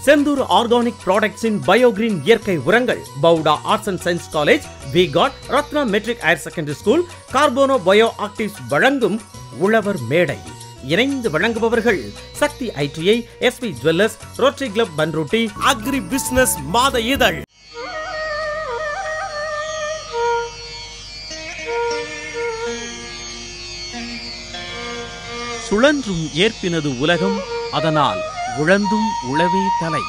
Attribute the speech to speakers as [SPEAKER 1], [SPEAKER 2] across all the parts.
[SPEAKER 1] Senthur organic ப்ராடக்ட்ஸின் Biogreen இயற்கை உரங்கள் பவுடா ஆர்ட்ஸ் அண்ட் சயின்ஸ் காலேஜ் வி காட் Ratna matric higher secondary school கார்போனோ bio actives வழங்கும் உழவர் மேடை இணைந்து வழங்குபவர்கள் Sakthi ITI SP jewellers Rotary club Panruti agri business மாத இதழ் சுழன்றும் ஏற்பினது உலகம் அதனால் உழந்தும் உழவே தலை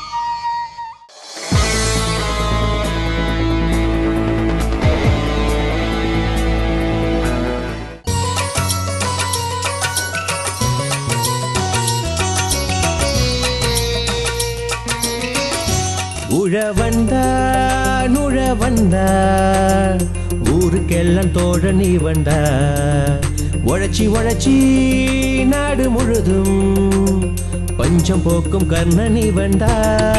[SPEAKER 2] உழவண்டா நுழவண்டா ஊருக்கெல்லாம் தோழ நீ வண்டா உழைச்சி உழைச்சி நாடு முழுதும் பஞ்சம் போக்கும் கர்ண நீ வண்டா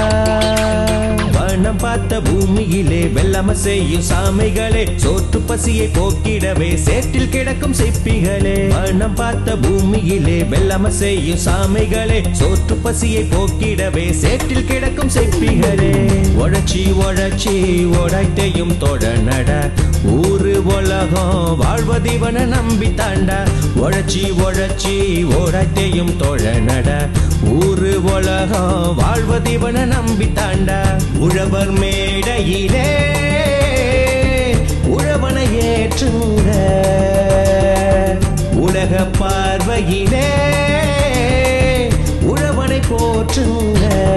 [SPEAKER 2] வனம் பார்த்த பூமியிலே வெள்ளம செய்யும் சாமைகளே சோற்று பசியை போக்கிடவே சேற்றில் கிடக்கும் சிப்பிகளே வனம் பார்த்த பூமியிலே வெள்ளம செய்யும் சாமைகளே சோற்று பசியை போக்கிடவே சேற்றில் கிடக்கும் சிப்பிகளே உழைச்சி உழைச்சி உடைத்தையும் தொட நட ஊரு உலகம் வாழ்வதிவன நம்பி தாண்டா உழைச்சி உழைச்சி ஓடத்தையும் தொழ நட ஊரு உலகம் வாழ்வதிவன நம்பி தாண்டா உழவர் மேடையிலே உழவனை ஏற்றுங்க உலக பார்வையிலே உழவனை போற்றுங்க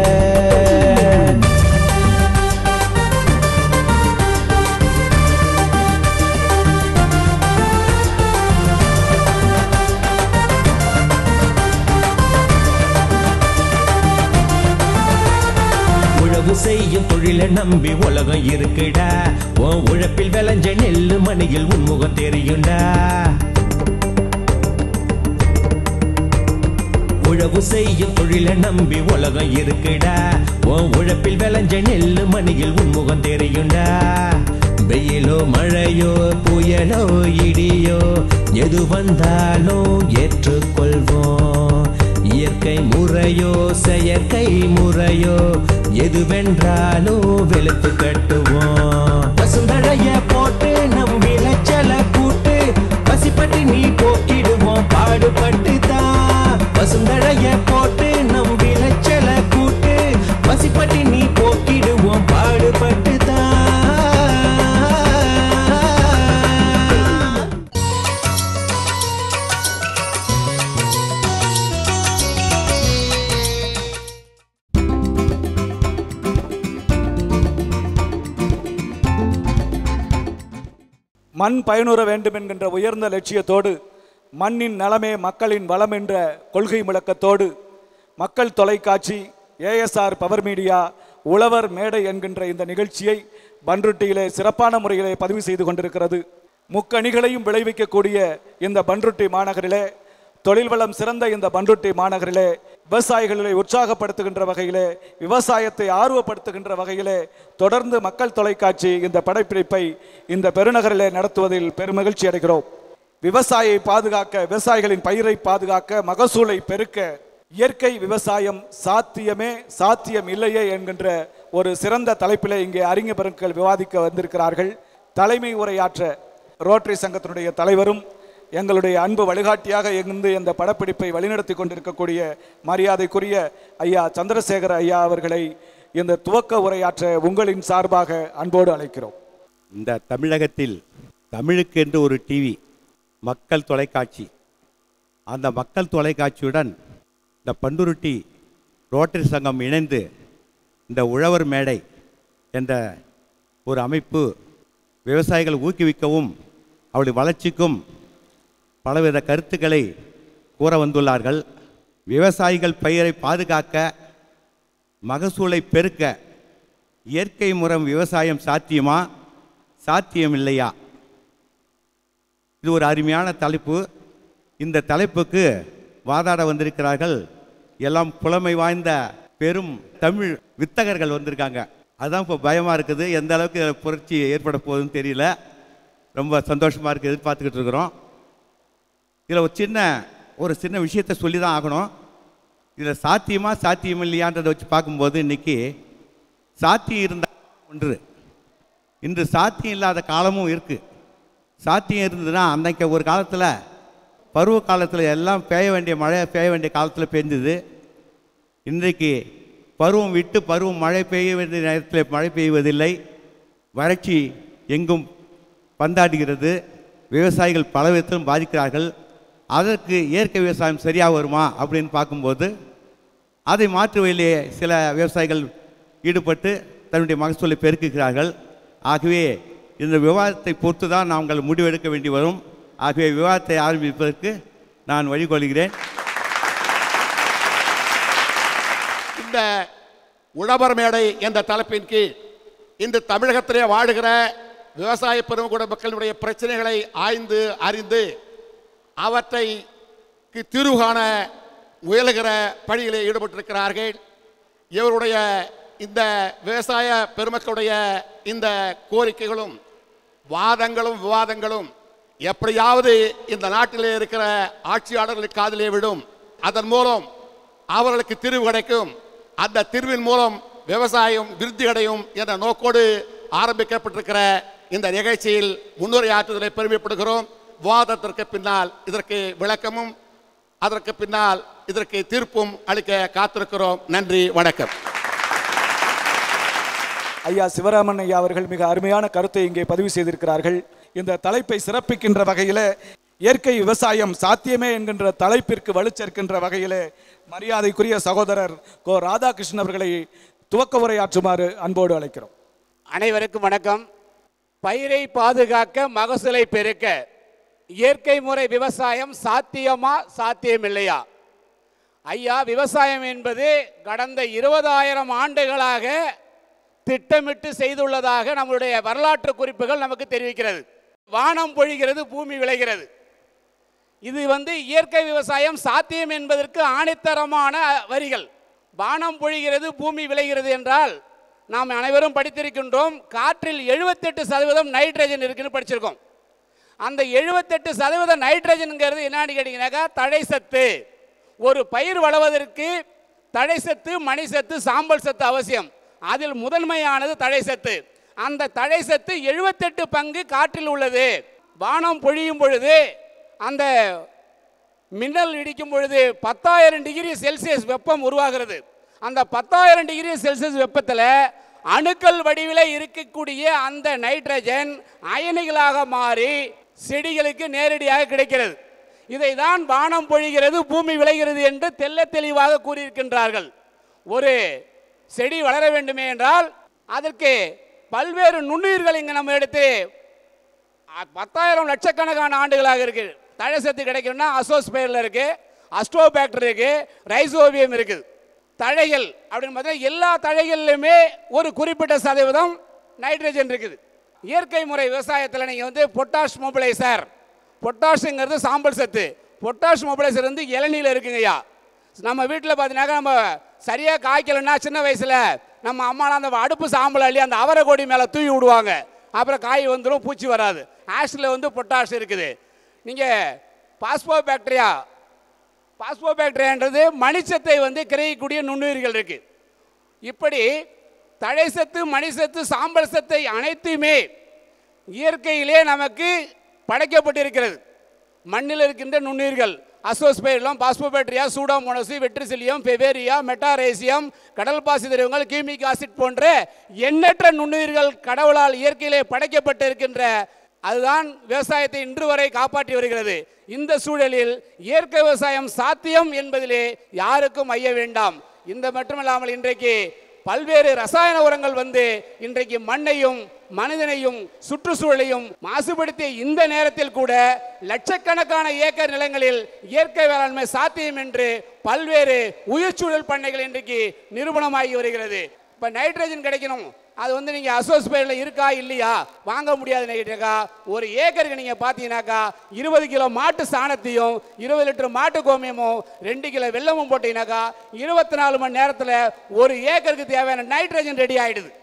[SPEAKER 2] உழவு செய்யும் தொழிலை நம்பி உலகம் இருக்குடா உன் உழைப்பில் விளைஞ்ச நெல்லு மணியில் உன்முகம் தெரியும்டா உழவு செய்யும் தொழிலை நம்பி உலகம் இருக்குடா உன் உழைப்பில் விளைஞ்ச நெல்லு மணியில் உன்முகம் தெரியும்டா வெயிலோ மழையோ புயலோ இடியோ எது வந்தாலும் ஏற்றுக்கொள்வோம் இயற்கை முறையோ செயற்கை முறையோ எது வென்றாலும் வெளுத்து கட்டுவோம் பசுந்தழைய போட்டு நம் விளைச்சல கூட்டு பசிப்பட்டு நீ போக்கிடுவோம் பாடுபட்டு தான் பசுந்தழைய போட்டு நம் விளைச்சல கூட்டு பசிப்பட்டு நீ போக்கிடுவோம் பாடுபட்டு தான்
[SPEAKER 3] மண் பயனுற வேண்டும் என்கின்ற உயர்ந்த லட்சியத்தோடு மண்ணின் நலமே மக்களின் வளம் என்ற கொள்கை முழக்கத்தோடு மக்கள் தொலைக்காட்சி ஏஎஸ்ஆர் பவர் மீடியா உழவர் மேடை என்கின்ற இந்த நிகழ்ச்சியை பன்ருட்டியிலே சிறப்பான முறையிலே பதிவு செய்து கொண்டிருக்கிறது முக்கணிகளையும் விளைவிக்கக்கூடிய இந்த பன்ருட்டி மாநகரிலே தொழில் வளம் சிறந்த இந்த பன்ருட்டி மாநகரிலே விவசாயிகளை உற்சாகப்படுத்துகின்ற வகையிலே விவசாயத்தை ஆர்வப்படுத்துகின்ற வகையிலே தொடர்ந்து மக்கள் தொலைக்காட்சி இந்த படைப்பிடிப்பை இந்த பெருநகரிலே நடத்துவதில் பெருமகிழ்ச்சி அடைகிறோம் விவசாயியை பாதுகாக்க விவசாயிகளின் பயிரை பாதுகாக்க மகசூலை பெருக்க இயற்கை விவசாயம் சாத்தியமே சாத்தியம் இல்லையே என்கின்ற ஒரு சிறந்த தலைப்பிலே இங்கே அறிஞர் பெருக்கள் விவாதிக்க வந்திருக்கிறார்கள் தலைமை உரையாற்ற ரோட்டரி சங்கத்தினுடைய தலைவரும் எங்களுடைய அன்பு வழிகாட்டியாக இருந்து இந்த படப்பிடிப்பை வழிநடத்தி கொண்டிருக்கக்கூடிய மரியாதைக்குரிய ஐயா சந்திரசேகர ஐயா அவர்களை இந்த துவக்க உரையாற்ற உங்களின் சார்பாக அன்போடு அழைக்கிறோம்
[SPEAKER 4] இந்த தமிழகத்தில் தமிழுக்கு என்று ஒரு டிவி மக்கள் தொலைக்காட்சி அந்த மக்கள் தொலைக்காட்சியுடன் இந்த பண்டுருட்டி ரோட்டரி சங்கம் இணைந்து இந்த உழவர் மேடை என்ற ஒரு அமைப்பு விவசாயிகள் ஊக்குவிக்கவும் அவருடைய வளர்ச்சிக்கும் பலவித கருத்துக்களை கூற வந்துள்ளார்கள் விவசாயிகள் பயிரை பாதுகாக்க மகசூலை பெருக்க இயற்கை முறம் விவசாயம் சாத்தியமா சாத்தியம் இல்லையா இது ஒரு அருமையான தலைப்பு இந்த தலைப்புக்கு வாதாட வந்திருக்கிறார்கள் எல்லாம் புலமை வாய்ந்த பெரும் தமிழ் வித்தகர்கள் வந்திருக்காங்க அதான் இப்போ பயமாக இருக்குது எந்த அளவுக்கு இதுல புரட்சி ஏற்பட போகுதுன்னு தெரியல ரொம்ப சந்தோஷமாக இருக்குது எதிர்பார்த்துக்கிட்டு இருக்கிறோம் இதில் ஒரு சின்ன ஒரு சின்ன விஷயத்தை சொல்லி தான் ஆகணும் இதில் சாத்தியமா சாத்தியம் இல்லையான்றதை வச்சு பார்க்கும்போது இன்னைக்கு சாத்தியம் இருந்தால் ஒன்று இன்று சாத்தியம் இல்லாத காலமும் இருக்குது சாத்தியம் இருந்ததுன்னா அன்னைக்கு ஒரு காலத்தில் பருவ காலத்தில் எல்லாம் பெய்ய வேண்டிய மழை பெய்ய வேண்டிய காலத்தில் பெய்ஞ்சது இன்றைக்கு பருவம் விட்டு பருவம் மழை பெய்ய வேண்டிய நேரத்தில் மழை பெய்வதில்லை வறட்சி எங்கும் பந்தாடுகிறது விவசாயிகள் பல விதத்திலும் பாதிக்கிறார்கள் அதற்கு இயற்கை விவசாயம் சரியாக வருமா அப்படின்னு பார்க்கும்போது அதை மாற்று வழியிலே சில விவசாயிகள் ஈடுபட்டு தன்னுடைய மகசூலை பெருக்குகிறார்கள் ஆகவே இந்த விவாதத்தை பொறுத்து தான் நாங்கள் முடிவெடுக்க வேண்டி வரும் ஆகவே விவாதத்தை ஆரம்பிப்பதற்கு நான் வழிகொள்கிறேன்
[SPEAKER 5] இந்த உழவர் மேடை என்ற தலைப்பின் கீழ் இன்று தமிழகத்திலே வாழுகிற விவசாய பெருங்குட மக்களுடைய பிரச்சனைகளை ஆய்ந்து அறிந்து அவற்றைக்கு தீர்வு காண முயலுகிற பணியிலே ஈடுபட்டிருக்கிறார்கள் இவருடைய இந்த விவசாய பெருமக்களுடைய இந்த கோரிக்கைகளும் வாதங்களும் விவாதங்களும் எப்படியாவது இந்த நாட்டிலே இருக்கிற ஆட்சியாளர்களுக்கு காதிலே விடும் அதன் மூலம் அவர்களுக்கு தீர்வு கிடைக்கும் அந்த தீர்வின் மூலம் விவசாயம் விருத்தி அடையும் என்ற நோக்கோடு ஆரம்பிக்கப்பட்டிருக்கிற இந்த நிகழ்ச்சியில் முன்னுரையாற்றுதலை பெருமைப்படுகிறோம் விவாதத்திற்கு பின்னால் இதற்கு விளக்கமும் அதற்கு பின்னால் இதற்கு தீர்ப்பும் அளிக்க காத்திருக்கிறோம் நன்றி வணக்கம்
[SPEAKER 3] ஐயா சிவராமன் ஐயா அவர்கள் மிக அருமையான கருத்தை இங்கே பதிவு செய்திருக்கிறார்கள் இந்த தலைப்பை சிறப்பிக்கின்ற வகையிலே இயற்கை விவசாயம் சாத்தியமே என்கின்ற தலைப்பிற்கு வலுச்சேர்க்கின்ற வகையிலே மரியாதைக்குரிய சகோதரர் கோ ராதாகிருஷ்ணன் அவர்களை துவக்க உரையாற்றுமாறு அன்போடு அழைக்கிறோம்
[SPEAKER 6] அனைவருக்கும் வணக்கம் பயிரை பாதுகாக்க மகசூலை பெருக்க இயற்கை முறை விவசாயம் சாத்தியமா சாத்தியம் இல்லையா ஐயா விவசாயம் என்பது கடந்த இருபதாயிரம் ஆண்டுகளாக திட்டமிட்டு செய்துள்ளதாக நம்முடைய வரலாற்று குறிப்புகள் நமக்கு தெரிவிக்கிறது வானம் பொழிகிறது பூமி விளைகிறது இது வந்து இயற்கை விவசாயம் சாத்தியம் என்பதற்கு ஆணித்தரமான வரிகள் வானம் பொழிகிறது பூமி விளைகிறது என்றால் நாம் அனைவரும் படித்திருக்கின்றோம் காற்றில் எழுபத்தெட்டு சதவீதம் நைட்ரஜன் இருக்குன்னு படிச்சிருக்கோம் அந்த எழுபத்தெட்டு சதவீத நைட்ரஜன்ங்கிறது என்னன்னு கேட்டிங்கனாக்கா தடை சத்து ஒரு பயிர் வளர்வதற்கு தடை சத்து மணி சத்து சாம்பல் சத்து அவசியம் அதில் முதன்மையானது தடை சத்து அந்த தடை சத்து எழுபத்தெட்டு பங்கு காற்றில் உள்ளது வானம் பொழியும் பொழுது அந்த மின்னல் இடிக்கும் பொழுது பத்தாயிரம் டிகிரி செல்சியஸ் வெப்பம் உருவாகிறது அந்த பத்தாயிரம் டிகிரி செல்சியஸ் வெப்பத்தில் அணுக்கள் வடிவில் இருக்கக்கூடிய அந்த நைட்ரஜன் அயனிகளாக மாறி செடிகளுக்கு நேரடியாக கிடைக்கிறது இதை தான் வானம் பொழிகிறது பூமி விளைகிறது என்று தெள்ள தெளிவாக கூறியிருக்கின்றார்கள் ஒரு செடி வளர வேண்டுமே என்றால் அதற்கு பல்வேறு நுண்ணுயிர்கள் இங்கே நம்ம எடுத்து அ- பத்தாயிரம் லட்சக்கணக்கான ஆண்டுகளாக இருக்கு தழை சத்து கிடைக்கணும்னா அசோஸ்பயரில் இருக்கு அஸ்ட்ரோபேக்டர் இருக்கு ரைசோபியம் இருக்குது தழைகள் அப்படின்னு பார்த்தா எல்லா தழைகள்லையுமே ஒரு குறிப்பிட்ட சதவீதம் நைட்ரஜன் இருக்குது இயற்கை முறை விவசாயத்தில் நீங்கள் வந்து பொட்டாஷ் மொபிலைசர் பொட்டாஷுங்கிறது சாம்பல் சத்து பொட்டாஷ் மொபிலைசர் வந்து இளநீல இருக்குங்கய்யா நம்ம வீட்டில் பார்த்தீங்கன்னாக்கா நம்ம சரியாக காய்க்கலைன்னா சின்ன வயசில் நம்ம அம்மாலாம் அந்த அடுப்பு சாம்பல் அள்ளி அந்த அவரை கொடி மேலே தூவி விடுவாங்க அப்புறம் காய் வந்துடும் பூச்சி வராது ஆஷில் வந்து பொட்டாஷ் இருக்குது நீங்கள் பாஸ்போ பாக்டீரியா பாஸ்போ பாக்டீரியான்றது மணிச்சத்தை வந்து கிரகிக்கக்கூடிய நுண்ணுயிர்கள் இருக்குது இப்படி தழை சத்து மணி சத்து சாம்பல் சத்தை அனைத்துமே இயற்கையிலே நமக்கு படைக்கப்பட்டிருக்கிறது மண்ணில் இருக்கின்ற நுண்ணுயிர்கள் அசோஸ்பைலம் பாஸ்போபேட்ரியா சூடாமோனசு வெட்ரிசிலியம் பெவேரியா மெட்டாரேசியம் கடல் பாசி திரவங்கள் கியூமிக் ஆசிட் போன்ற எண்ணற்ற நுண்ணுயிர்கள் கடவுளால் இயற்கையிலே படைக்கப்பட்டிருக்கின்ற அதுதான் விவசாயத்தை இன்று வரை காப்பாற்றி வருகிறது இந்த சூழலில் இயற்கை விவசாயம் சாத்தியம் என்பதிலே யாருக்கும் ஐய வேண்டாம் இந்த மட்டுமில்லாமல் இன்றைக்கு பல்வேறு ரசாயன உரங்கள் வந்து இன்றைக்கு மண்ணையும் மனிதனையும் சுற்றுச்சூழலையும் மாசுபடுத்திய இந்த நேரத்தில் கூட லட்சக்கணக்கான ஏக்கர் நிலங்களில் இயற்கை வேளாண்மை சாத்தியம் என்று பல்வேறு உயிர்ச்சூழல் பண்ணைகள் இன்றைக்கு நிரூபணமாகி வருகிறது இப்போ நைட்ரஜன் கிடைக்கணும் அது வந்து நீங்கள் அசோஸ்பேரில் இருக்கா இல்லையா வாங்க முடியாது கேட்டாக்கா ஒரு ஏக்கருக்கு நீங்கள் பார்த்தீங்கன்னாக்கா இருபது கிலோ மாட்டு சாணத்தையும் இருபது லிட்டர் மாட்டு கோமியமும் ரெண்டு கிலோ வெல்லமும் போட்டீங்கன்னாக்கா இருபத்தி நாலு மணி நேரத்தில் ஒரு ஏக்கருக்கு தேவையான நைட்ரஜன் ரெடி ஆயிடுது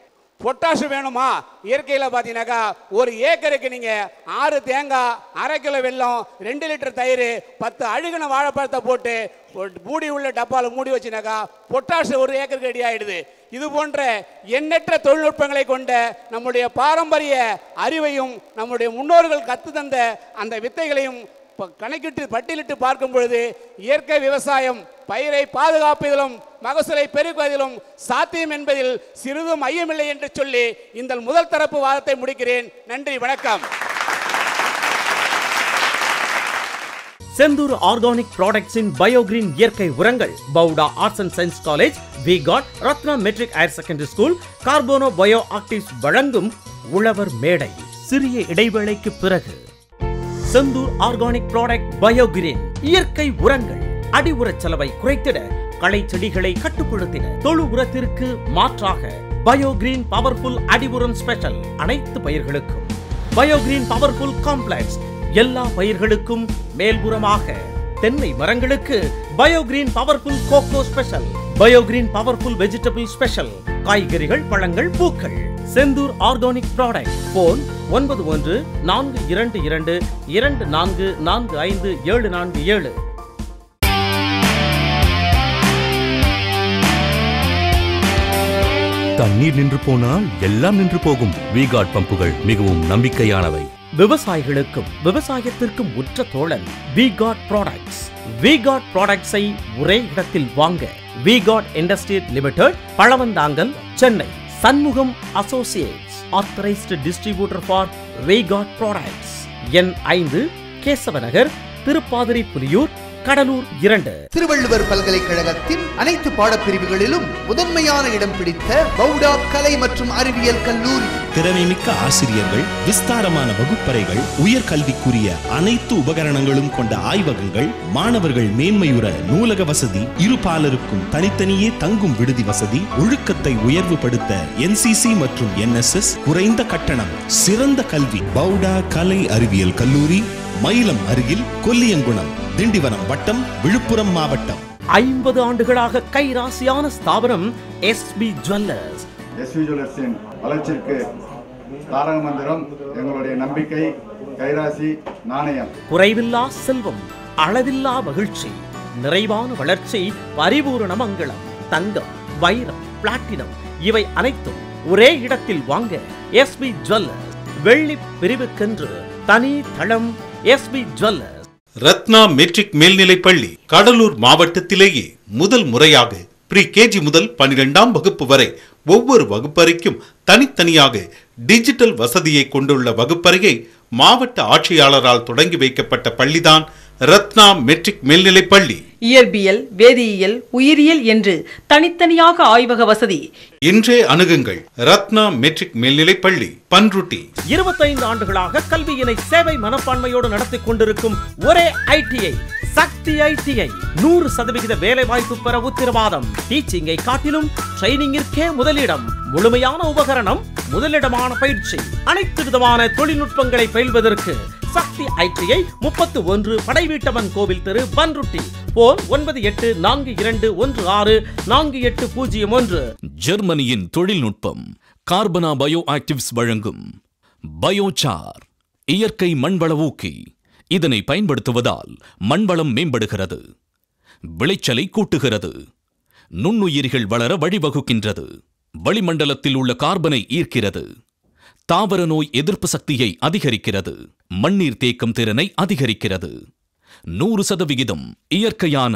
[SPEAKER 6] பொட்டாசு வேணுமா இயற்கையில் பார்த்தீங்கன்னாக்கா ஒரு ஏக்கருக்கு நீங்கள் ஆறு தேங்காய் அரை கிலோ வெல்லம் ரெண்டு லிட்டர் தயிர் பத்து அழுகின வாழைப்பழத்தை போட்டு ஒரு மூடி உள்ள டப்பாவில் மூடி வச்சுனாக்கா பொட்டாசு ஒரு ஏக்கருக்கு ரெடி ஆயிடுது இது போன்ற எண்ணற்ற தொழில்நுட்பங்களை கொண்ட நம்முடைய பாரம்பரிய அறிவையும் நம்முடைய முன்னோர்கள் கற்று தந்த அந்த வித்தைகளையும் ப- கணக்கிட்டு பட்டியலிட்டு பார்க்கும் பொழுது இயற்கை விவசாயம் பயிரை பாதுகாப்பதிலும் மகசூலை பெருக்குவதிலும் சாத்தியம் என்பதில் சிறிதும் ஐயமில்லை என்று சொல்லி இந்த முதல் தரப்பு வாதத்தை முடிக்கிறேன் நன்றி வணக்கம்
[SPEAKER 1] செந்தூர் ஆர்கானிக் ப்ராடக்ட்ஸின் பயோகிரீன் இயற்கை உரங்கள் பவுடா ஆர்ட்ஸ் அண்ட் சயின்ஸ் காலேஜ் வி காட் Ratna matric higher secondary school கார்போனோ bio actives வழங்கும் உழவர் மேடை சிறிய இடைவேளைக்கு பிறகு செந்தூர் ஆர்கானிக் ப்ராடக்ட் பயோகிரீன் இயற்கை உரங்கள் அடி உரச் செலவை குறைத்திட களை செடிகளை கட்டுப்படுத்திட தொழு உரத்திற்கு மாற்றாக பயோகிரீன் பவர்ஃபுல் அடி உரம் ஸ்பெஷல் அனைத்து பயிர்களுக்கும் பயோகிரீன் பவர்ஃபுல் காம்ப்ளெக்ஸ் எல்லா பயிர்களுக்கும் மேல்புறமாக தென்னை மரங்களுக்கு Biogreen powerful coco special Biogreen powerful vegetable special காய்கறிகள் பழங்கள் பூக்கள் செந்தூர் ஆர்கானிக் ப்ராடக்ட் போன் ஒன்பது ஒன்று நான்கு இரண்டு இரண்டு இரண்டு நான்கு நான்கு ஐந்து ஏழு நான்கு ஏழு
[SPEAKER 7] தண்ணீர் நின்று போனால் எல்லாம் நின்று போகும் வீகாட் பம்புகள் மிகவும் நம்பிக்கையானவை
[SPEAKER 1] விவசாயிகளுக்கும் விவசாயத்திற்கும் உற்ற தோழன் வி காட் ப்ராடக்ட்ஸ் வி காட் ப்ராடக்ட்ஸை ஒரே இடத்தில் வாங்க வி காட் industries limited Pazhavanthangal Chennai Shanmugam associates authorised distributor for வி காட் ப்ராடக்ட்ஸ் எண் ஐந்து கேசவநகர் திருப்பாதிரி புலியூர் கடலூர் இரண்டு
[SPEAKER 8] திருவள்ளுவர் பல்கலைக்கழகத்தின் அனைத்து பாடப்பிரிவுகளிலும் முதன்மையான இடம் பிடித்த பவுடா கலை மற்றும் அறிவியல் கல்லூரி
[SPEAKER 9] திறமைமிக்க ஆசிரியர்கள் விஸ்தாரமான வகுப்பறைகள் உயர்கல்விக்குரிய அனைத்து உபகரணங்களும் கொண்ட ஆய்வகங்கள் மாணவர்கள் மேன்மையுற நூலக வசதி இருபாலருக்கும் தனித்தனியே தங்கும் விடுதி வசதி ஒழுக்கத்தை உயர்வுபடுத்த என்சிசி மற்றும் என்எஸ்எஸ் குறைந்த கட்டணம் சிறந்த கல்வி பவுடா கலை அறிவியல் கல்லூரி மயிலம் அருகில் கொல்லியங்குளம் திண்டிவனம் வட்டம் விழுப்புரம் மாவட்டம்
[SPEAKER 1] ஐம்பது ஆண்டுகளாக கைராசியான ஸ்தாபனம் எஸ்பி ஜுவல்லர்ஸ்
[SPEAKER 10] எஸ்வி ஜுவல்லர்ஸின் வளர்ச்சிக்கு தாரக மந்திரம் எங்களுடைய நம்பிக்கை கைராசி நாணயம்
[SPEAKER 1] குறைவில்லா செல்வம் அளவில்லா மகிழ்ச்சி நிறைவான வளர்ச்சி பரிபூரண மங்களம் தங்கம் வைரம் பிளாட்டினம் இவை அனைத்தும் ஒரே இடத்தில் வாங்க எஸ்பி ஜுவல்லர்ஸ் வெள்ளி பிரிவுக்கென்று தனி தளம் எஸ்பி ஜுவல்லர்ஸ்
[SPEAKER 11] ரத்னா மெட்ரிக் மேல்நிலைப் பள்ளி கடலூர் மாவட்டத்திலேயே முதல் முறையாக ப்ரீ கேஜி முதல் பனிரெண்டாம் வகுப்பு வரை ஒவ்வொரு வகுப்பறைக்கும் தனித்தனியாக டிஜிட்டல் வசதியை கொண்டுள்ள வகுப்பறையை மாவட்ட ஆட்சியாளரால் தொடங்கி வைக்கப்பட்ட பள்ளிதான் ரத்னா மெட்ரிக் மேல்நிலைப் பள்ளி
[SPEAKER 12] இயற்பியல் வேதியியல் உயிரியல் என்று தனித்தனியாக ஆய்வக வசதி
[SPEAKER 11] இன்றே அணுகுங்கள் ரத்னா மெட்ரிக் மேல்நிலைப் பள்ளி பன்ருட்டி
[SPEAKER 1] இருபத்தைந்து ஆண்டுகளாக கல்வியினை சேவை மனப்பான்மையோடு நடத்தி கொண்டிருக்கும் ஒரே ஐடிஐ சக்தி ஐடிஐ நூறு சதவிகித வேலை வாய்ப்பு பெற உத்தரவாதம் டீச்சிங்கை காட்டிலும் ட்ரைனிங்கிற்கே முதலிடம் முழுமையான உபகரணம் முதலிடமான பயிற்சி அனைத்து விதமான தொழில்நுட்பங்களை பயில்வதற்கு சக்தி ஐடிஐ முப்பத்து ஒன்று படைவீட்டவன் கோவில் தெரு பன்ருட்டி போன் ஒன்பது எட்டு நான்கு இரண்டு ஒன்று ஆறு நான்கு எட்டு பூஜ்ஜியம் ஒன்று
[SPEAKER 7] ஜெர்மனியின் தொழில்நுட்பம் கார்பனா பயோ ஆக்டிவ்ஸ் வழங்கும் பயோசார் இயற்கை மண்வள ஊக்கி இதனை பயன்படுத்துவதால் மண்வளம் மேம்படுகிறது விளைச்சலை கூட்டுகிறது நுண்ணுயிரிகள் வளர வழிவகுக்கின்றது வளிமண்டலத்தில் உள்ள கார்பனை ஈர்க்கிறது தாவர நோய் எதிர்ப்பு சக்தியை அதிகரிக்கிறது மண்ணீர் தேக்கம் திறனை அதிகரிக்கிறது நூறு சதவிகிதம் இயற்கையான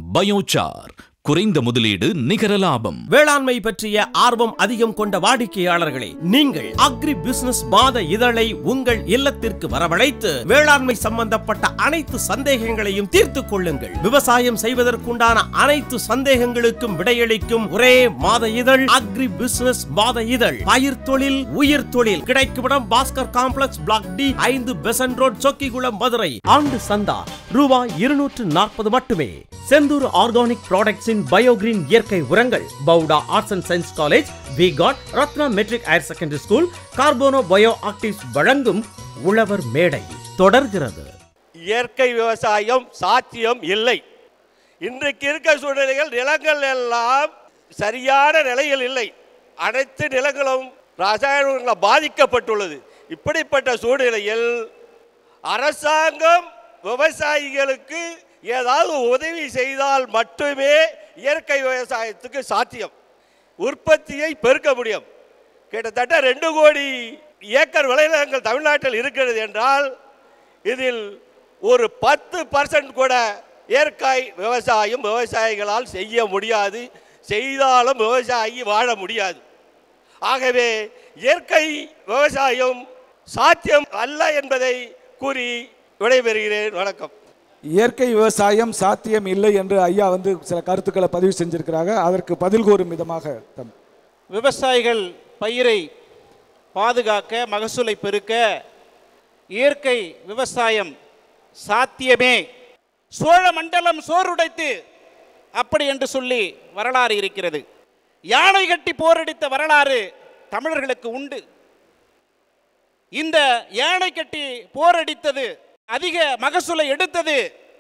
[SPEAKER 7] பயோசார் குறைந்த முதலீடு நிகர லாபம்
[SPEAKER 13] வேளாண்மை பற்றிய ஆர்வம் அதிகம் கொண்ட வாடிக்கையாளர்களே நீங்கள் அக்ரி பிசினஸ் மாத இதழை உங்கள் இல்லத்திற்கு வரவழைத்து வேளாண்மை சம்பந்தப்பட்ட அனைத்து சந்தேகங்களையும் தீர்த்துக் கொள்ளுங்கள் விவசாயம் செய்வதற்குண்டான அனைத்து சந்தேகங்களுக்கும் விடையளிக்கும் ஒரே மாத இதழ் அக்ரி பிசினஸ் மாத இதழ் பயிர் தொழில் உயிர் தொழில் கிடைக்குமிடம் பாஸ்கர் காம்ப்ளெக்ஸ் பிளாக் டி ஐந்து பெசன் ரோட் சொக்கிகுளம் மதுரை
[SPEAKER 1] ஆண்டு சந்தா ரூபாய் இருநூற்று நாற்பது மட்டுமே செந்தூர் ஆர்கானிக் ப்ராடக்ட்ஸின் பயோகிரீன் இயற்கை உரங்கள் பவுடா ஆர்ட்ஸ் அண்ட் சயின்ஸ் காலேஜ் வி காட் Ratna matric higher secondary school கார்போனோ bio actives வழங்கும் உழவர் மேடை தொடர்கிறது
[SPEAKER 14] இயற்கை விவசாயம் சாத்தியம் இல்லை இன்றைக்கு இருக்க சூழ்நிலைகள் நிலங்கள் எல்லாம் சரியான நிலையில் இல்லை அனைத்து நிலங்களும் ரசாயன உரங்களால் பாதிக்கப்பட்டுள்ளது இப்படிப்பட்ட சூழ்நிலையில் அரசாங்கம் விவசாயிகளுக்கு ஏதாவது உதவி செய்தால் மட்டுமே இயற்கை விவசாயத்துக்கு சாத்தியம் உற்பத்தியை பெருக்க முடியும் கிட்டத்தட்ட ரெண்டு கோடி ஏக்கர் விளைநிலங்கள் தமிழ்நாட்டில் இருக்கிறது என்றால் இதில் ஒரு பத்து பர்சன்ட் கூட இயற்கை விவசாயம் விவசாயிகளால் செய்ய முடியாது செய்தாலும் விவசாயி வாழ முடியாது ஆகவே இயற்கை விவசாயம் சாத்தியம் அல்ல என்பதை கூறி விடைபெறுகிறேன் வணக்கம்
[SPEAKER 3] இயற்கை விவசாயம் சாத்தியம் இல்லை என்று ஐயா வந்து சில கருத்துக்களை பதிவு செஞ்சிருக்கிறாங்க அதற்கு பதில் கூறும் விதமாக தம்
[SPEAKER 15] விவசாயிகள் பயிரை பாதுகாக்க மகசூலை பெருக்க இயற்கை விவசாயம் சாத்தியமே சோழ மண்டலம் சோறுடைத்து அப்படி என்று சொல்லி வரலாறு இருக்கிறது யானை கட்டி போரடித்த வரலாறு தமிழர்களுக்கு உண்டு இந்த யானை கட்டி போரடித்தது அதிக மகசூலை எடுத்தது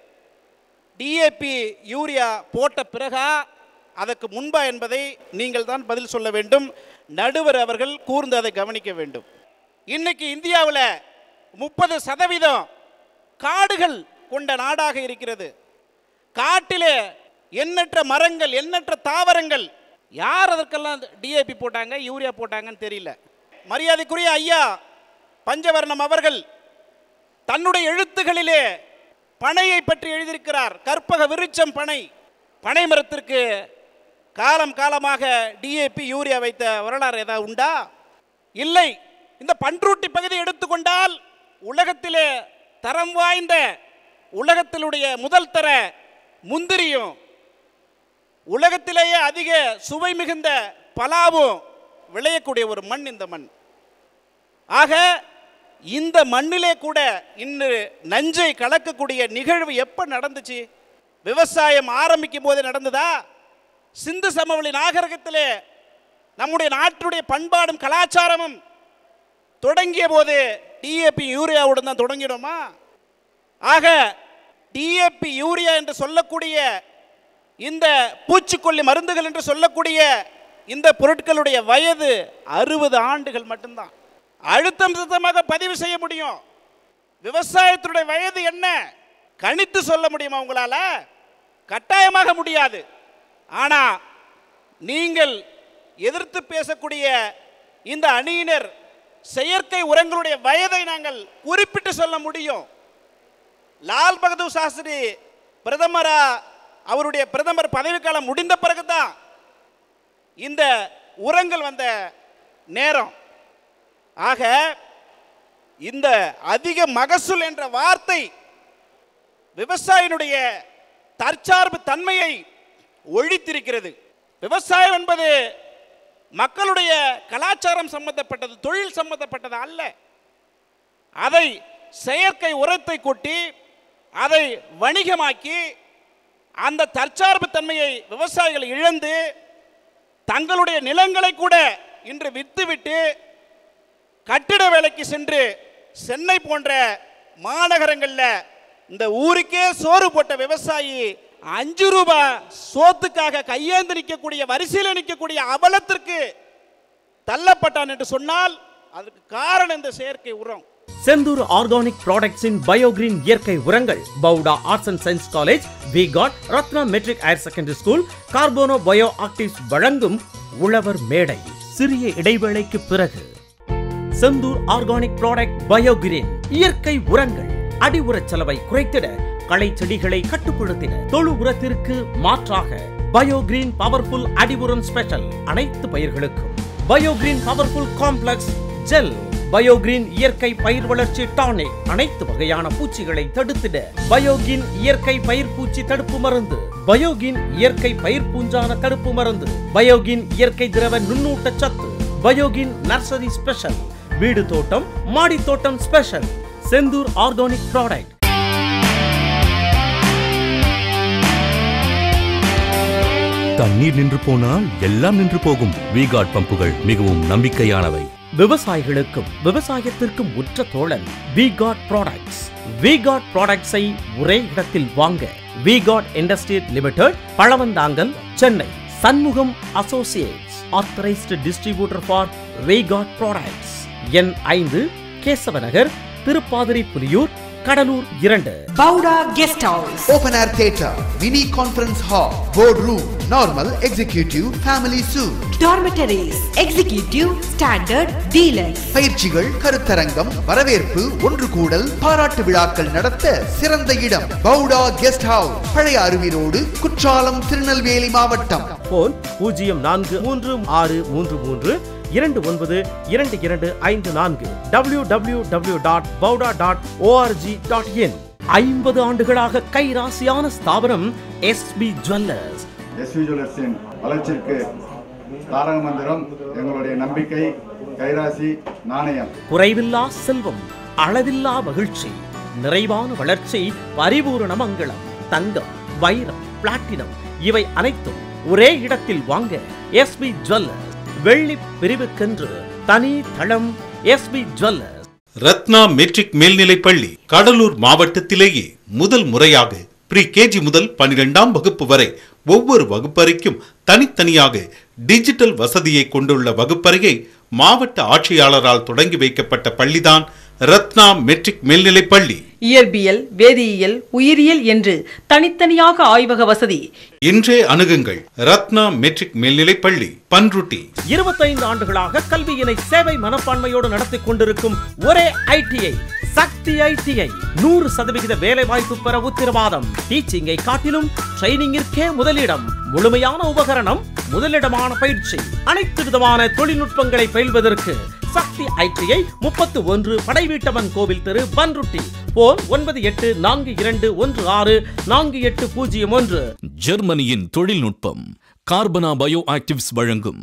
[SPEAKER 15] டிஏபி யூரியா போட்ட பிறகா அதற்கு முன்பா என்பதை நீங்கள் தான் பதில் சொல்ல வேண்டும் நடுவர் அவர்கள் கூர்ந்து அதை கவனிக்க வேண்டும் இன்னைக்கு இந்தியாவில் முப்பது சதவீதம் காடுகள் கொண்ட நாடாக இருக்கிறது காட்டிலே எண்ணற்ற மரங்கள் எண்ணற்ற தாவரங்கள் யார் அதற்கெல்லாம் டிஏபி போட்டாங்க யூரியா போட்டாங்கன்னு தெரியல மரியாதைக்குரிய ஐயா பஞ்சவர்ணம் அவர்கள் தன்னுடைய எழுத்துகளிலே பனையை பற்றி எழுதியிருக்கிறார் கற்பக விருட்சம் பனை பனை மரத்திற்கு காலம் காலமாக டிஏபி யூரியா வைத்த வரலாறு ஏதாவது உண்டா இல்லை இந்த பன்ருட்டி பகுதியை எடுத்துக்கொண்டால் உலகத்திலே தரம் வாய்ந்த உலகத்திலுடைய முதல் தர முந்திரியும் உலகத்திலேயே அதிக சுவை மிகுந்த பலாவும் விளையக்கூடிய ஒரு மண் இந்த மண் ஆக இந்த மண்ணிலே கூட இன்று நஞ்சை கலக்கக்கூடிய நிகழ்வு எப்போ நடந்துச்சு விவசாயம் ஆரம்பிக்கும் போது நடந்ததா சிந்து சமவெளி நாகரிகத்திலே நம்முடைய நாட்டுடைய பண்பாடும் கலாச்சாரமும் தொடங்கிய போது டிஏபி யூரியாவுடன் தான் தொடங்கிடுமா ஆக டிஏபி யூரியா என்று சொல்லக்கூடிய இந்த பூச்சிக்கொல்லி மருந்துகள் என்று சொல்லக்கூடிய இந்த பொருட்களுடைய வயது அறுபது ஆண்டுகள் மட்டும்தான் அழுத்தம் திருத்தமாக பதிவு செய்ய முடியும் விவசாயத்தினுடைய வயது என்ன கணித்து சொல்ல முடியுமா உங்களால கட்டாயமாக முடியாது ஆனா நீங்கள் எதிர்த்து பேசக்கூடிய இந்த அணியினர் செயற்கை உரங்களுடைய வயதை நாங்கள் குறிப்பிட்டு சொல்ல முடியும் லால் பகதூர் சாஸ்திரி பிரதமரா அவருடைய பிரதமர் பதவிக்காலம் முடிந்த பிறகுதான் இந்த உரங்கள் வந்த நேரம் ஆக இந்த அதிக மகசூல் என்ற வார்த்தை விவசாயினுடைய தற்சார்பு தன்மையை ஒழித்திருக்கிறது விவசாயம் என்பது மக்களுடைய கலாச்சாரம் சம்பந்தப்பட்டது தொழில் சம்பந்தப்பட்டது அல்ல அதை செயற்கை உரத்தை கொட்டி அதை வணிகமாக்கி அந்த தற்சார்பு தன்மையை விவசாயிகள் இழந்து தங்களுடைய நிலங்களை கூட இன்று வித்துவிட்டு கட்டிட வேலைக்கு சென்று சென்னை போன்ற மாநகரங்களில் இந்த ஊருக்கே சோறு போட்ட விவசாயி அஞ்சு ரூபாய் சோத்துக்காக கையேந்து நிற்கக்கூடிய வரிசையில் நிற்கக்கூடிய அவலத்திற்கு தள்ளப்பட்டான் என்று சொன்னால் அதுக்கு காரணம் இந்த செயற்கை உரம்
[SPEAKER 1] செந்தூர் ஆர்கானிக் ப்ராடக்ட்ஸின் பயோகிரீன் இயற்கை உரங்கள் பவுடா ஆர்ட்ஸ் அண்ட் சயின்ஸ் காலேஜ் வி காட் Ratna matric higher secondary school கார்போனோ bio actives வழங்கும் உழவர் மேடை சிறிய இடைவேளைக்கு பிறகு செந்தூர் ஆர்கானிக் ப்ராடக்ட் பயோகிரீன் இயற்கை உரங்கள் அடி உரச் செலவை குறைத்திட களை செடிகளை கட்டுப்படுத்திட தொழு உரத்திற்கு மாற்றாக பயோகிரீன் பவர்ஃபுல் அடி உரம் ஸ்பெஷல் அனைத்து பயிர்களுக்கும் Biogreen powerful complex gel Biogreen இயற்கை பயிர் வளர்ச்சி டானிக் அனைத்து வகையான பூச்சிகளை தடுத்திட பயோகின் இயற்கை பயிர் பூச்சி தடுப்பு மருந்து பயோகின் இயற்கை பயிர் பூஞ்சான தடுப்பு மருந்து பயோகின் இயற்கை திரவ நுண்ணூட்ட சத்து பயோகின் நர்சரி ஸ்பெஷல் வீடு தோட்டம் மாடி தோட்டம் ஸ்பெஷல் செந்தூர் ஆர்கானிக் ப்ராடக்ட்
[SPEAKER 7] தண்ணீர் நின்று போனால் எல்லாம் நின்று போகும் விகாட் பம்புகள் மிகவும் நம்பிக்கையானவை
[SPEAKER 1] விவசாயிகளுக்கும் விவசாயத்திற்கும் உற்ற தோழன் வி காட் ப்ராடக்ட்ஸ் வி காட் ப்ராடக்ட்ஸை ஒரே இடத்தில் வாங்க வி காட் industry limited Pazhavanthangal Chennai Shanmugam associates authorised distributor for வேகாட் ப்ராடக்ட்ஸ் எண் ஐந்து கேசவநகர் திருப்பாதிரி புலியூர் கடலூர் இரண்டு
[SPEAKER 8] Bauda Guest House. Open Air Theatre, Mini Conference Hall, Board Room, Normal, Executive, Family Suite.
[SPEAKER 16] Dormitories, Executive, Standard, Deluxe.
[SPEAKER 8] பயிற்சிகள் கருத்தரங்கம் வரவேற்பு ஒன்று கூடல் பாராட்டு விழாக்கள் நடத்த சிறந்த இடம் பவுடா கெஸ்ட் ஹவுஸ் பழைய அருவி ரோடு குற்றாலம் திருநெல்வேலி மாவட்டம்
[SPEAKER 1] போன் பூஜ்ஜியம் நான்கு மூன்று ஆறு மூன்று மூன்று இரண்டு ஒன்பது இரண்டு இரண்டு ஐந்து நான்கு டபிள்யூ டபிள்யூ டபிள்யூ டாட் பவுடா டாட் ஓஆர்ஜி டாட் இன் ஐம்பது ஆண்டுகளாக கைராசியான ஸ்தாபனம் எஸ்பி ஜுவல்லர்ஸ்
[SPEAKER 10] எஸ்வி ஜுவல்லர்ஸின் வளர்ச்சிக்கு தாரக மந்திரம் எங்களுடைய நம்பிக்கை கைராசி நாணயம்
[SPEAKER 1] குறைவில்லா செல்வம் அளவில்லா மகிழ்ச்சி நிறைவான வளர்ச்சி பரிபூரண மங்களம் தங்கம் வைரம் பிளாட்டினம் இவை அனைத்தும் ஒரே இடத்தில் வாங்க எஸ்பி ஜுவல்லர்ஸ் வெள்ளி பிரிவுக்கென்று தனி தளம் எஸ்பி ஜுவல்லர்ஸ்
[SPEAKER 11] ரத்னா மெட்ரிக் மேல்நிலைப் பள்ளி கடலூர் மாவட்டத்திலேயே முதல் முறையாக ப்ரீ கேஜி முதல் பனிரெண்டாம் வகுப்பு வரை ஒவ்வொரு வகுப்பறைக்கும் தனித்தனியாக டிஜிட்டல் வசதியை கொண்டுள்ள வகுப்பறையை மாவட்ட ஆட்சியாளரால் தொடங்கி வைக்கப்பட்ட பள்ளிதான் ரத்னா மெட்ரிக் மேல்நிலைப் பள்ளி
[SPEAKER 12] இயற்பியல் வேதியியல் உயிரியல் என்று தனித்தனியாக ஆய்வக வசதி
[SPEAKER 11] இன்றே அணுகுங்கள் ரத்னா மெட்ரிக் மேல்நிலைப் பள்ளி பன்ருட்டி
[SPEAKER 1] இருபத்தைந்து ஆண்டுகளாக கல்வியினை சேவை மனப்பான்மையோடு நடத்தி கொண்டிருக்கும் ஒரே ஐடிஐ சக்தி ஐடிஐ நூறு சதவிகித வேலை வாய்ப்பு பெற உத்தரவாதம் டீச்சிங்கை காட்டிலும் ட்ரைனிங்கிற்கே முதலிடம் முழுமையான உபகரணம் முதலிடமான பயிற்சி அனைத்து விதமான தொழில்நுட்பங்களை பயில்வதற்கு சக்தி ஐடிஐ முப்பத்து ஒன்று படைவீட்டவன் கோவில் தெரு பன்ருட்டி போன் ஒன்பது எட்டு நான்கு இரண்டு ஒன்று ஆறு நான்கு எட்டு பூஜ்ஜியம் ஒன்று
[SPEAKER 17] ஜெர்மனியின் தொழில்நுட்பம் கார்பனா பயோ ஆக்டிவ்ஸ் வழங்கும்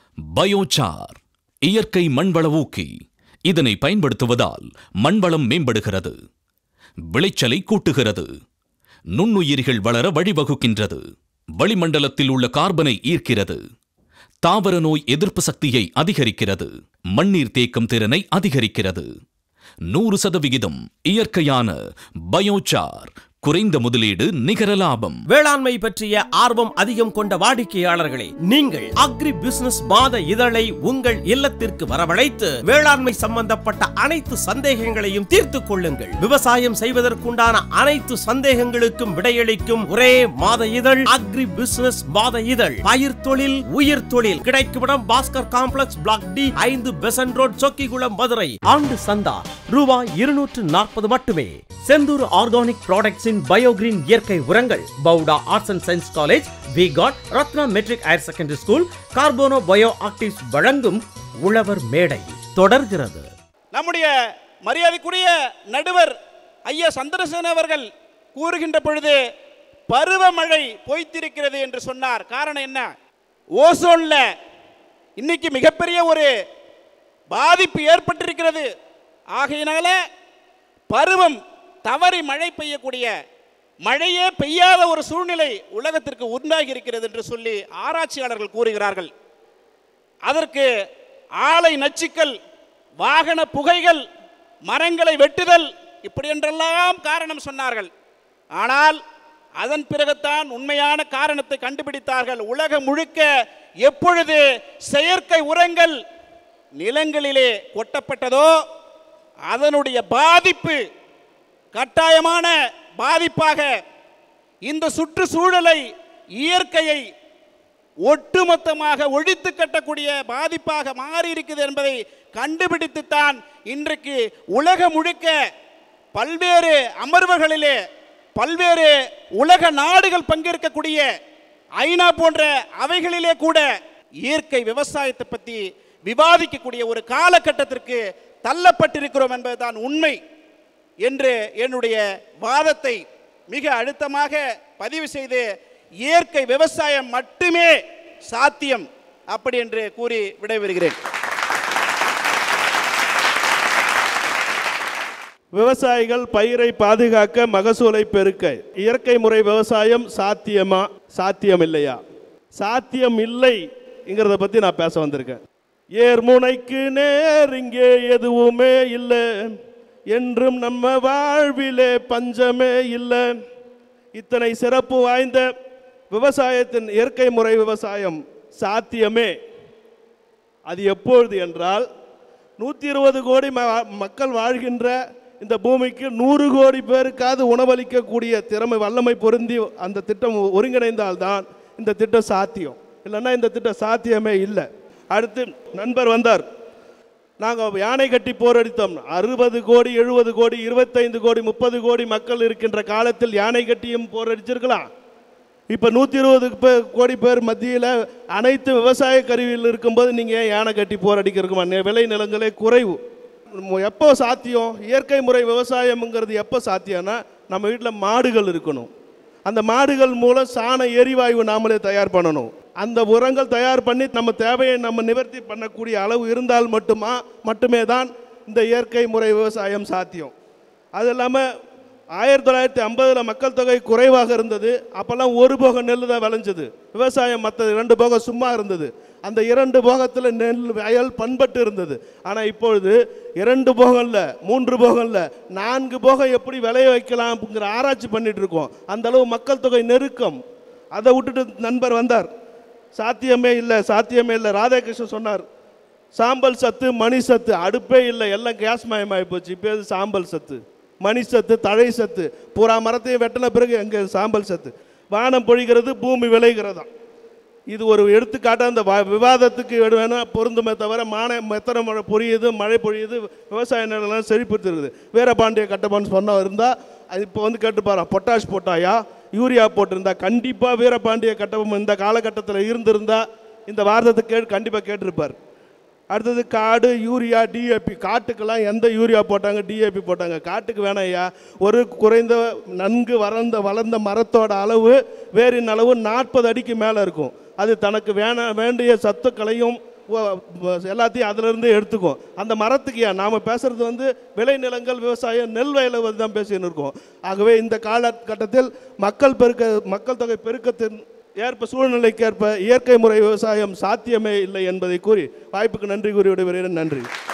[SPEAKER 17] பயோசார் இயற்கை மண்வள ஊக்கி இதனை பயன்படுத்துவதால் மண்வளம் மேம்படுகிறது விளைச்சலை கூட்டுகிறது நுண்ணுயிரிகள் வளர வழிவகுக்கின்றது வளிமண்டலத்தில் உள்ள கார்பனை ஈர்க்கிறது தாவர நோய் எதிர்ப்பு சக்தியை அதிகரிக்கிறது மண்ணீர் தேக்கம் திறனை அதிகரிக்கிறது நூறு சதவிகிதம் இயற்கையான பயோசார் குறைந்த முதலீடு நிகர லாபம்
[SPEAKER 13] வேளாண்மை பற்றிய ஆர்வம் அதிகம் கொண்ட வாடிக்கையாளர்களே நீங்கள் அக்ரி பிசினஸ் மாத இதழை உங்கள் இல்லத்திற்கு வரவழைத்து வேளாண்மை சம்பந்தப்பட்ட அனைத்து சந்தேகங்களையும் தீர்த்துக் கொள்ளுங்கள் விவசாயம் செய்வதற்குண்டான அனைத்து சந்தேகங்களுக்கும் விடையளிக்கும் ஒரே மாத இதழ் அக்ரி பிசினஸ் மாத இதழ் பயிர் தொழில் உயிர் தொழில் கிடைக்குமிடம் பாஸ்கர் காம்ப்ளெக்ஸ் பிளாக் டி ஐந்து பெசன் ரோட் சொக்கிகுளம் மதுரை
[SPEAKER 1] ஆண்டு சந்தா ரூபாய் இருநூற்று நாற்பது மட்டுமே செந்தூர் ஆர்கானிக் ப்ராடக்ட்ஸின் பயோகிரீன் இயற்கை உரங்கள் பவுடா ஆர்ட்ஸ் அண்ட் சயின்ஸ் காலேஜ் வி காட் Ratna matric higher secondary school கார்போனோ bio actives வழங்கும் உழவர் மேடை தொடர்கிறது
[SPEAKER 15] நம்முடைய மரியாதைக்குரிய நடுவர் ஐயா சந்திரசேன அவர்கள் கூறுகின்ற பொழுது பருவமழை பொய்த்திருக்கிறது என்று சொன்னார் காரணம் என்ன ஓசோன்ல இன்னைக்கு மிகப்பெரிய ஒரு பாதிப்பு ஏற்பட்டிருக்கிறது ஆகையினால பருவம் தவறி மழை பெய்யக்கூடிய மழையே பெய்யாத ஒரு சூழ்நிலை உலகத்திற்கு உண்டாகி இருக்கிறது என்று சொல்லி ஆராய்ச்சியாளர்கள் கூறுகிறார்கள் அதற்கு ஆலை நச்சுக்கள் வாகன புகைகள் மரங்களை வெட்டுதல் இப்படி என்றெல்லாம் காரணம் சொன்னார்கள் ஆனால் அதன் பிறகுதான் உண்மையான காரணத்தை கண்டுபிடித்தார்கள் உலகம் முழுக்க எப்பொழுது செயற்கை உரங்கள் நிலங்களிலே கொட்டப்பட்டதோ அதனுடைய பாதிப்பு கட்டாயமான பாதிப்பாக இந்த சுற்றுச்சூழலை இயற்கையை ஒட்டுமொத்தமாக ஒழித்து கட்டக்கூடிய பாதிப்பாக மாறி இருக்குது என்பதை கண்டுபிடித்துத்தான் இன்றைக்கு உலகம் முழுக்க பல்வேறு அமர்வுகளிலே பல்வேறு உலக நாடுகள் பங்கேற்கக்கூடிய ஐநா போன்ற அவைகளிலே கூட இயற்கை விவசாயத்தை பற்றி விவாதிக்கக்கூடிய ஒரு காலகட்டத்திற்கு தள்ளப்பட்டிருக்கிறோம் என்பதுதான் உண்மை என்று என்னுடைய வாதத்தை மிக அழுத்தமாக பதிவு செய்து இயற்கை விவசாயம் மட்டுமே சாத்தியம் அப்படி என்று கூறி விடைபெறுகிறேன்
[SPEAKER 18] விவசாயிகள் பயிரை பாதுகாக்க மகசூலை பெருக்க இயற்கை முறை விவசாயம் சாத்தியமா சாத்தியம் இல்லையா சாத்தியம் இல்லைங்கிறத பற்றி நான் பேச வந்திருக்கேன் ஏர்முனைக்கு நேர் இங்கே எதுவுமே இல்லை என்றும் நம்ம வாழ்விலே பஞ்சமே இல்லை இத்தனை சிறப்பு வாய்ந்த விவசாயத்தின் இயற்கை முறை விவசாயம் சாத்தியமே அது எப்பொழுது என்றால் நூற்றி இருபது கோடி ம- மக்கள் வாழ்கின்ற இந்த பூமிக்கு நூறு கோடி பேருக்காவது உணவளிக்கக்கூடிய திறமை வல்லமை பொருந்தி அந்த திட்டம் ஒருங்கிணைந்தால்தான் இந்த திட்டம் சாத்தியம் இல்லைன்னா இந்த திட்டம் சாத்தியமே இல்லை அடுத்து நண்பர் வந்தார் நாங்கள் யானை கட்டி போரடித்தோம் அறுபது கோடி எழுபது கோடி இருபத்தைந்து கோடி முப்பது கோடி மக்கள் இருக்கின்ற காலத்தில் யானை கட்டியும் போரடிச்சிருக்கலாம் இப்போ நூற்றி இருபது பேர் கோடி பேர் மத்தியில் அனைத்து விவசாய கருவியில் இருக்கும்போது நீங்கள் ஏன் யானை கட்டி போரடிக்கிறதுக்குமா நெ- விளை நிலங்களே குறைவு மு- எப்போ சாத்தியம் இயற்கை முறை விவசாயம்ங்கிறது எப்போ சாத்தியம்னா நம்ம வீட்டில் மாடுகள் இருக்கணும் அந்த மாடுகள் மூலம் சாண எரிவாயு நாமளே தயார் பண்ணணும் அந்த உரங்கள் தயார் பண்ணி நம்ம தேவையை நம்ம நிவர்த்தி பண்ணக்கூடிய அளவு இருந்தால் மட்டுமா மட்டுமே தான் இந்த இயற்கை முறை விவசாயம் சாத்தியம் அது இல்லாமல் ஆயிரத்தி தொள்ளாயிரத்தி ஐம்பதில் மக்கள் தொகை குறைவாக இருந்தது அப்போல்லாம் ஒரு போகம் நெல் தான் விளைஞ்சது விவசாயம் மற்ற இரண்டு போகம் சும்மா இருந்தது அந்த இரண்டு போகத்தில் நெல் வயல் பண்பட்டு இருந்தது ஆனால் இப்பொழுது இரண்டு போகம் இல்லை மூன்று போகம் இல்லை நான்கு போகம் எப்படி விளைய வைக்கலாம் அப்படிங்கிற ஆராய்ச்சி பண்ணிட்டு இருக்கோம் அந்த அளவு மக்கள் தொகை நெருக்கம் அதை விட்டுட்டு நண்பர் வந்தார் சாத்தியமே இல்லை சாத்தியமே இல்லை ராதாகிருஷ்ணன் சொன்னார் சாம்பல் சத்து மணி சத்து அடுப்பே இல்லை எல்லாம் கேஸ் மயமாகி போச்சு இப்போ எது சாம்பல் சத்து மணி சத்து தழை சத்து பூரா மரத்தையும் வெட்டின பிறகு எங்கே சாம்பல் சத்து வானம் பொழிகிறது பூமி விளைகிறதாம் இது ஒரு எடுத்துக்காட்டாக அந்த வ- விவாதத்துக்கு எடு- வேணா பொருந்துமே தவிர மான எத்தனை மழை பொழியுது மழை பொழியுது விவசாய நிலம்லாம் செழிப்புத்து இருக்குது வீரபாண்டிய கட்டபொம்மன் சொன்ன இருந்தால் அது இப்போ வந்து கேட்டுப்பாரா பொட்டாஷ் போட்டாயா யூரியா போட்டிருந்தா கண்டிப்பாக வீரபாண்டிய கட்டபொம்மன் இந்த காலகட்டத்தில் இருந்திருந்தா இந்த வார்த்தத்தை கேட்டு கண்டிப்பாக கேட்டிருப்பார் அடுத்தது காடு யூரியா டிஏபி காட்டுக்கெல்லாம் எந்த யூரியா போட்டாங்க டிஏபி போட்டாங்க காட்டுக்கு வேணாம் ஐயா ஒரு குறைந்த நன்கு வளர்ந்த வளர்ந்த மரத்தோட அளவு வேரின் அளவு நாற்பது அடிக்கு மேலே இருக்கும் அது தனக்கு வேண வேண்டிய சத்துக்களையும் ஒ- ஒ- எல்லாத்தையும் அதிலிருந்து எடுத்துக்கும் அந்த மரத்துக்கு ஏன் நாம் பேசுறது வந்து விளைநிலங்கள் விவசாயம் நெல் வயலை வந்து தான் பேசின்னு இருக்கோம் ஆகவே இந்த காலகட்டத்தில் மக்கள் பெருக்க மக்கள் தொகை பெருக்கத்தின் ஏற்ப சூழ்நிலைக்கேற்ப இயற்கை முறை விவசாயம் சாத்தியமே இல்லை என்பதை கூறி வாய்ப்புக்கு நன்றி கூறி விடைபெறுகிறேன் நன்றி